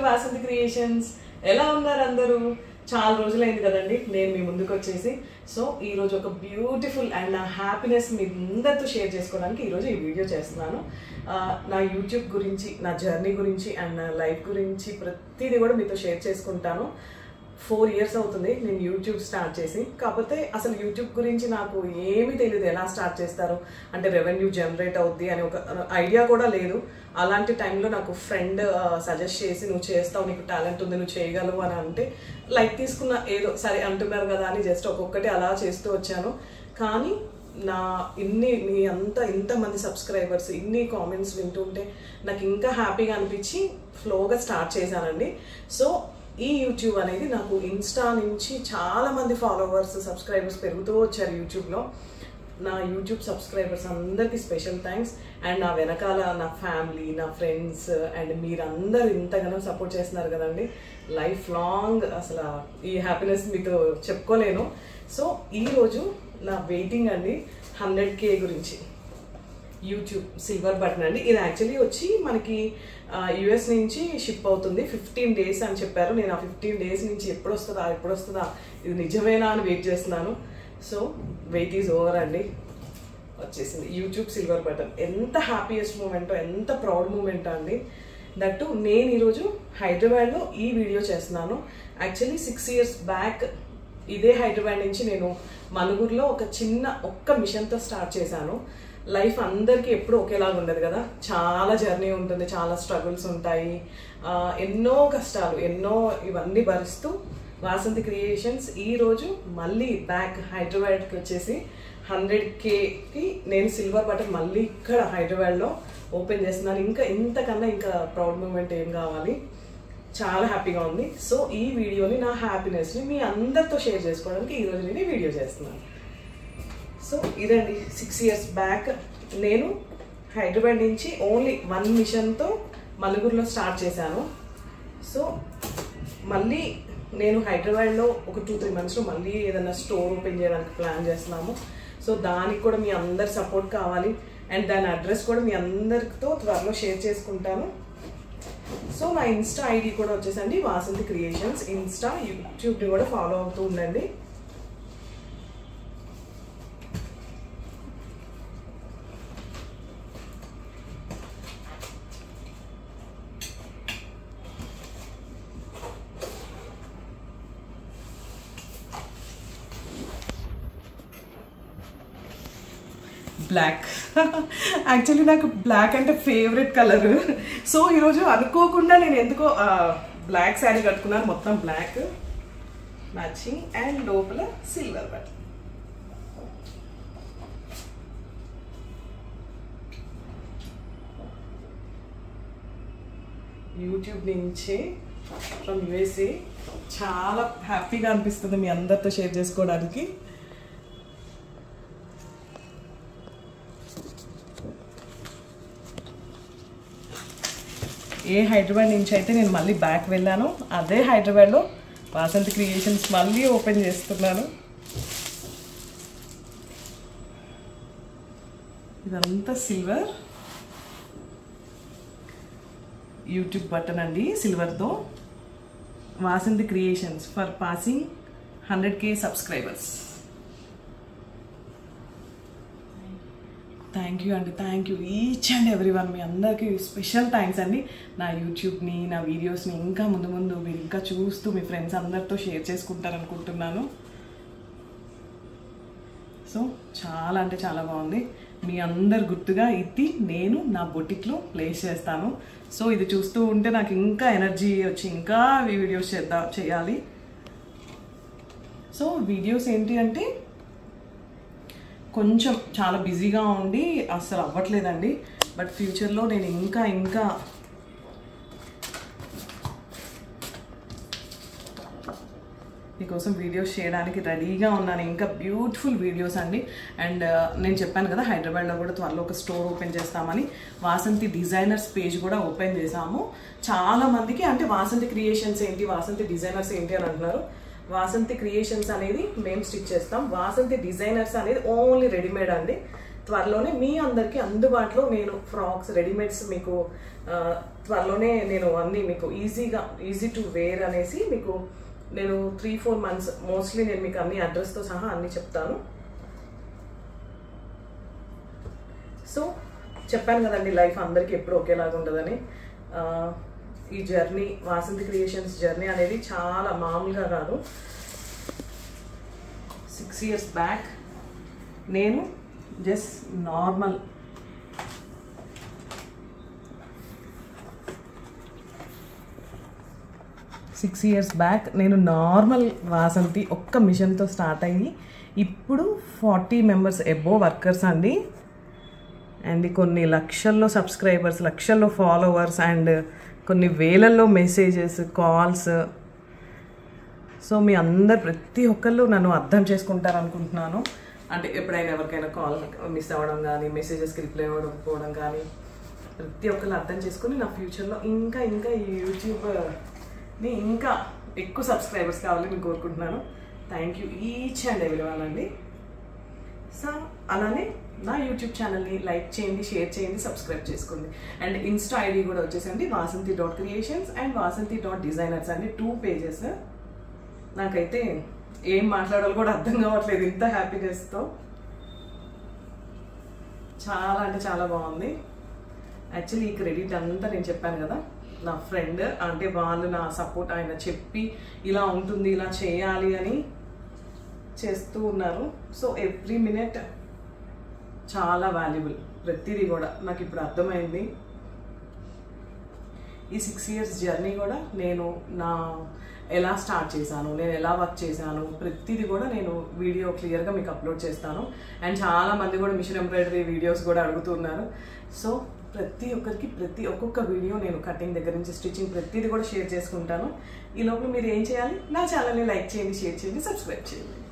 Vasanthi creations ఎలా ఉన్నారు అందరూ చాలా రోజులైంది కదండి నేను మీ ముందుకు వచ్చేసి సో ఈ రోజు ఒక బ్యూటిఫుల్ అండ్ నా హ్యాపీనెస్ మీ అందరితో షేర్ చేసుకోవడానికి ఈరోజు ఈ వీడియో చేస్తున్నాను ఆ, నా యూట్యూబ్ గురించి నా జర్నీ గురించి అండ్ నా లైఫ్ గురించి ప్రతిదీ కూడా మీతో షేర్ చేసుకుంటాను ఫోర్ ఇయర్స్ అవుతుంది నేను యూట్యూబ్ స్టార్ట్ చేసి కాకపోతే అసలు యూట్యూబ్ గురించి నాకు ఏమీ తెలియదు ఎలా స్టార్ట్ చేస్తారు అంటే రెవెన్యూ జనరేట్ అవుద్ది అని ఒక ఐడియా కూడా లేదు అలాంటి టైంలో నాకు ఫ్రెండ్ సజెస్ట్ చేసి నువ్వు చేస్తావు నీకు టాలెంట్ ఉంది నువ్వు చేయగలవు అని అంటే లైక్ తీసుకున్న ఏదో సరే అంటున్నారు కదా అని జస్ట్ ఒక్కొక్కటి అలా చేస్తూ వచ్చాను కానీ నా ఇన్ని మీ అంత ఇంతమంది సబ్స్క్రైబర్స్ ఇన్ని కామెంట్స్ వింటుంటే నాకు ఇంకా హ్యాపీగా అనిపించి ఫ్లోగా స్టార్ట్ చేశానండి సో ఈ యూట్యూబ్ అనేది నాకు ఇన్స్టా నుంచి చాలా మంది ఫాలోవర్స్ సబ్స్క్రైబర్స్ పెరుగుతూ వచ్చారు యూట్యూబ్లో నా యూట్యూబ్ సబ్స్క్రైబర్స్ అందరికీ స్పెషల్ థ్యాంక్స్ అండ్ నా వెనకాల నా ఫ్యామిలీ నా ఫ్రెండ్స్ అండ్ మీరందరూ ఇంతగానో సపోర్ట్ చేస్తున్నారు కదండి లైఫ్ లాంగ్ అసలు ఈ హ్యాపీనెస్ మీతో చెప్పుకోలేను సో ఈరోజు నా వెయిటింగ్ అండి హండ్రెడ్ కే గురించి యూట్యూబ్ సిల్వర్ బటన్ అండి ఇది యాక్చువల్లీ వచ్చి మనకి యుఎస్ నుంచి షిప్ అవుతుంది ఫిఫ్టీన్ డేస్ అని చెప్పారు నేను ఆ ఫిఫ్టీన్ డేస్ నుంచి ఎప్పుడు వస్తుందా ఎప్పుడు వస్తుందా ఇది నిజమేనా అని వెయిట్ చేస్తున్నాను సో వెయిట్ ఈజ్ ఓవర్ అండి వచ్చేసింది యూట్యూబ్ సిల్వర్ బటన్ ఎంత హ్యాపీయెస్ట్ మూమెంటో ఎంత ప్రౌడ్ మూమెంట్ అండి దట్టు నేను ఈరోజు హైదరాబాద్లో ఈ వీడియో చేస్తున్నాను యాక్చువల్లీ సిక్స్ ఇయర్స్ బ్యాక్ ఇదే హైదరాబాద్ నుంచి నేను మనుగురులో ఒక చిన్న ఒక్క మిషన్తో స్టార్ట్ చేశాను లైఫ్ అందరికీ ఎప్పుడు ఒకేలాగా ఉండదు కదా చాలా జర్నీ ఉంటుంది చాలా స్ట్రగుల్స్ ఉంటాయి ఆ, ఎన్నో కష్టాలు ఎన్నో ఇవన్నీ భరిస్తూ వాసంతి క్రియేషన్స్ ఈ రోజు మళ్ళీ బ్యాక్ హైదరాబాద్కి వచ్చేసి హండ్రెడ్ కేకి నేను సిల్వర్ బటన్ మళ్ళీ ఇక్కడ హైదరాబాద్లో ఓపెన్ చేస్తున్నాను ఇంకా ఇంతకన్నా ఇంకా ప్రౌడ్ మూమెంట్ ఏం కావాలి చాలా హ్యాపీగా ఉంది సో ఈ వీడియోని నా హ్యాపీనెస్ని మీ అందరితో షేర్ చేసుకోవడానికి ఈరోజు నేను ఈ వీడియో చేస్తున్నాను సో ఇదండి సిక్స్ ఇయర్స్ బ్యాక్ నేను హైదరాబాద్ నుంచి ఓన్లీ వన్ మిషన్తో మలుగురులో స్టార్ట్ చేశాను సో మళ్ళీ నేను హైదరాబాద్లో ఒక టూ త్రీ మంత్స్లో మళ్ళీ ఏదైనా స్టోర్ ఓపెన్ చేయడానికి ప్లాన్ చేస్తున్నాము సో దానికి కూడా మీ అందరి సపోర్ట్ కావాలి అండ్ దాని అడ్రస్ కూడా మీ అందరితో త్వరలో షేర్ చేసుకుంటాను సో నా ఇన్స్టా ఐడి కూడా వచ్చేసండి వాసంతి క్రియేషన్స్ ఇన్స్టా యూట్యూబ్ని కూడా ఫాలో అవుతూ ఉండండి బ్లాక్ యాక్చువల్లీ నాకు బ్లాక్ అంటే ఫేవరెట్ కలర్ సో ఈరోజు అనుకోకుండా నేను ఎందుకో బ్లాక్ శారీ కట్టుకున్నాను మొత్తం బ్లాక్ మ్యాచింగ్ అండ్ లోపల సిల్వర్ బట్ యూట్యూబ్ నుంచి ఫ్రమ్ యుఎస్ఏ చాలా హ్యాపీగా అనిపిస్తుంది మీ అందరితో షేర్ చేసుకోవడానికి ఏ హైదరాబాద్ నుంచి అయితే నేను మళ్ళీ బ్యాక్ వెళ్ళాను అదే హైదరాబాద్లో వాసంతి క్రియేషన్స్ మళ్ళీ ఓపెన్ చేస్తున్నాను ఇదంతా సిల్వర్ యూట్యూబ్ బటన్ అండి సిల్వర్తో Vasanthi creations for passing hundred K subscribers thank you అండి thank you each and every one మీ అందరికీ స్పెషల్ థ్యాంక్స్ అండి నా యూట్యూబ్ని నా వీడియోస్ని ఇంకా ముందు ముందు మీరు ఇంకా చూస్తూ మీ ఫ్రెండ్స్ అందరితో షేర్ చేసుకుంటారనుకుంటున్నాను సో చాలా అంటే చాలా బాగుంది మీ అందరు గుర్తుగా ఇది నేను నా బొటిక్లో ప్లేస్ చేస్తాను సో ఇది చూస్తూ ఉంటే నాకు ఇంకా ఎనర్జీ వచ్చి ఇంకా వీడియోస్ చేద్దా చేయాలి సో వీడియోస్ ఏంటి అంటే కొంచెం చాలా బిజీగా ఉండి అస్సలు అవ్వట్లేదండి బట్ ఫ్యూచర్లో నేను ఇంకా ఇంకా మీకోసం వీడియోస్ చేయడానికి రెడీగా ఉన్నాను ఇంకా బ్యూటిఫుల్ వీడియోస్ అండి అండ్ నేను చెప్పాను కదా హైదరాబాద్లో కూడా త్వరలో ఒక స్టోర్ ఓపెన్ చేస్తామని వాసంతి డిజైనర్స్ పేజ్ కూడా ఓపెన్ చేసాము చాలా మందికి అంటే వాసంతి క్రియేషన్స్ ఏంటి వాసంతి డిజైనర్స్ ఏంటి అని అంటున్నారు వాసంతి క్రియేషన్స్ అనేది మేము స్టిచ్ చేస్తాం వాసంతి డిజైనర్స్ అనేది ఓన్లీ రెడీమేడ్ అండి త్వరలోనే మీ అందరికీ అందుబాటులో నేను ఫ్రాక్స్ రెడీమేడ్స్ మీకు ఆ, త్వరలోనే నేను అన్ని మీకు ఈజీగా ఈజీ టు వేర్ అనేసి మీకు నేను త్రీ ఫోర్ మంత్స్ మోస్ట్లీ నేను మీకు అన్ని అడ్రస్తో సహా అన్ని చెప్తాను సో చెప్పాను కదండి లైఫ్ అందరికీ ఎప్పుడు ఒకేలాగా ఉండదని ఆ, ఈ జర్నీ వాసంతి క్రియేషన్స్ జర్నీ అనేది చాలా మామూలుగా కాదు సిక్స్ ఇయర్స్ బ్యాక్ నేను just normal six years back నేను నార్మల్ వాసంతి ఒక్క మిషన్తో స్టార్ట్ అయ్యి ఇప్పుడు ఫార్టీ మెంబర్స్ ఎబో వర్కర్స్ అండి అండ్ కొన్ని లక్షల్లో సబ్స్క్రైబర్స్ లక్షల్లో ఫాలోవర్స్ అండ్ కొన్ని వేలల్లో మెసేజెస్ కాల్స్ సో మీ అందరు ప్రతి ఒక్కళ్ళు నన్ను అర్థం చేసుకుంటారు అనుకుంటున్నాను అంటే ఎప్పుడైనా ఎవరికైనా కాల్ మిస్ అవ్వడం కానీ మెసేజెస్కి రిప్లై అవ్వకపోవడం కానీ ప్రతి ఒక్కళ్ళు అర్థం చేసుకుని నా ఫ్యూచర్లో ఇంకా ఇంకా ఈ యూట్యూబ్ని ఇంకా ఎక్కువ సబ్స్క్రైబర్స్ కావాలని నేను కోరుకుంటున్నాను థ్యాంక్ యూ ఈచ్ అండ్ ఎవరి వాళ్ళండి సో అలానే నా యూట్యూబ్ ఛానల్ని లైక్ చేయండి షేర్ చేయండి సబ్స్క్రైబ్ చేసుకోండి అండ్ ఇన్స్టా ఐడి కూడా వచ్చేసండి Vasanthi dot creations and Vasanthi dot designers అండి టూ పేజెస్ నాకైతే ఏం మాట్లాడాలో కూడా అర్థం కావట్లేదు ఇంత హ్యాపీనెస్తో చాలా అంటే చాలా బాగుంది యాక్చువల్లీ ఈ క్రెడిట్ అంతా నేను చెప్పాను కదా నా ఫ్రెండ్ అంటే వాళ్ళు నా సపోర్ట్ ఆయన చెప్పి ఇలా ఉంటుంది ఇలా చేయాలి అని చేస్తూ ఉన్నారు సో ఎవ్రీ మినిట్ చాలా వాల్యుబుల్ ప్రతిదీ కూడా నాకు ఇప్పుడు అర్థమైంది ఈ సిక్స్ ఇయర్స్ జర్నీ కూడా నేను నా ఎలా స్టార్ట్ చేశాను నేను ఎలా వర్క్ చేశాను ప్రతిదీ కూడా నేను వీడియో క్లియర్గా మీకు అప్లోడ్ చేస్తాను అండ్ చాలా మంది కూడా మిషన్ ఎంబ్రాయిడరీ వీడియోస్ కూడా అడుగుతున్నారు సో ప్రతి ఒక్కరికి ప్రతి ఒక్కొక్క వీడియో నేను కటింగ్ దగ్గర నుంచి స్టిచ్చింగ్ ప్రతిదీ కూడా షేర్ చేసుకుంటాను ఈ లోపల మీరు ఏం చేయాలి నా ఛానల్ని లైక్ చేయండి షేర్ చేయండి సబ్స్క్రైబ్ చేయండి